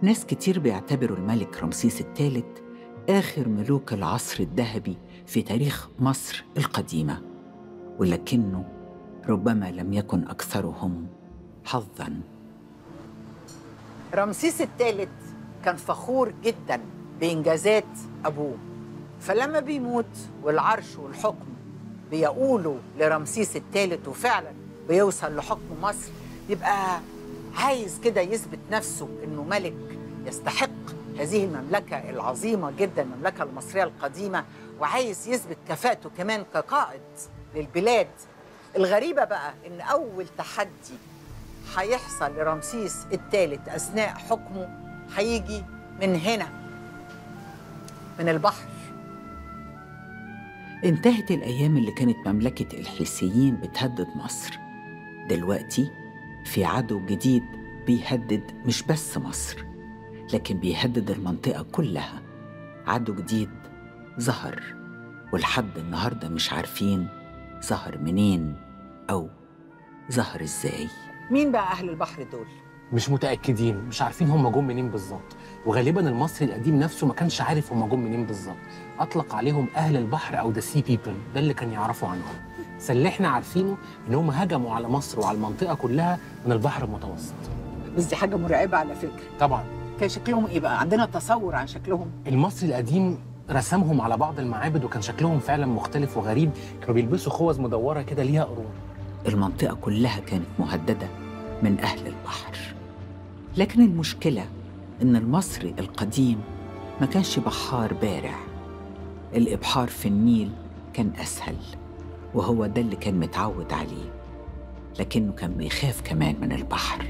ناس كتير بيعتبروا الملك رمسيس الثالث آخر ملوك العصر الذهبي في تاريخ مصر القديمة ولكنه ربما لم يكن أكثرهم حظاً رمسيس الثالث كان فخور جدا بإنجازات أبوه فلما بيموت والعرش والحكم بيقولوا لرمسيس الثالث وفعلا بيوصل لحكم مصر يبقى عايز كده يثبت نفسه انه ملك يستحق هذه المملكة العظيمة جدا المملكة المصرية القديمة وعايز يثبت كفاءته كمان كقائد للبلاد الغريبة بقى إن أول تحدي هيحصل لرمسيس الثالث أثناء حكمه هيجي من هنا من البحر انتهت الأيام اللي كانت مملكة الحيثيين بتهدد مصر دلوقتي في عدو جديد بيهدد مش بس مصر لكن بيهدد المنطقة كلها عدو جديد ظهر ولحد النهاردة مش عارفين ظهر منين أو ظهر إزاي مين بقى أهل البحر دول؟ مش متاكدين مش عارفين هم جم منين بالظبط وغالبا المصري القديم نفسه ما كانش عارف هم جم منين بالظبط اطلق عليهم اهل البحر او ذا سي بيبل ده اللي كان يعرفوا عنهم بس اللي احنا عارفينه ان هم هجموا على مصر وعلى المنطقه كلها من البحر المتوسط بس دي حاجة مرعبة على فكرة طبعا كان شكلهم إيه بقى؟ عندنا تصور عن شكلهم المصري القديم رسمهم على بعض المعابد وكان شكلهم فعلا مختلف وغريب كانوا بيلبسوا خوذ مدوره كده ليها قرون المنطقة كلها كانت مهددة من أهل البحر لكن المشكلة إن المصري القديم ما كانش بحار بارع الإبحار في النيل كان أسهل وهو ده اللي كان متعود عليه لكنه كان بيخاف كمان من البحر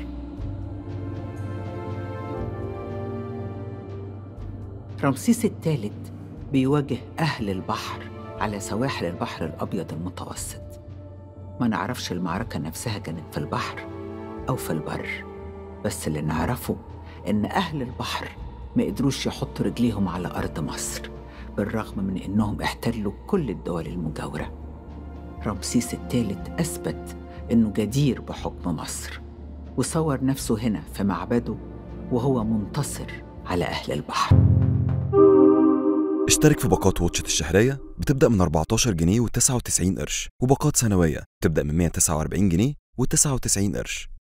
رمسيس الثالث بيواجه أهل البحر على سواحل البحر الأبيض المتوسط ما نعرفش المعركة نفسها كانت في البحر أو في البر بس اللي نعرفه إن أهل البحر ما قدروش يحطوا رجليهم على أرض مصر بالرغم من إنهم احتلوا كل الدول المجاورة رمسيس الثالث أثبت إنه جدير بحكم مصر وصور نفسه هنا في معبده وهو منتصر على أهل البحر اشترك في باقات واتشت الشهرية بتبدأ من 14 جنيه و99 قرش وباقات سنوية بتبدأ من 149 جنيه و99 قرش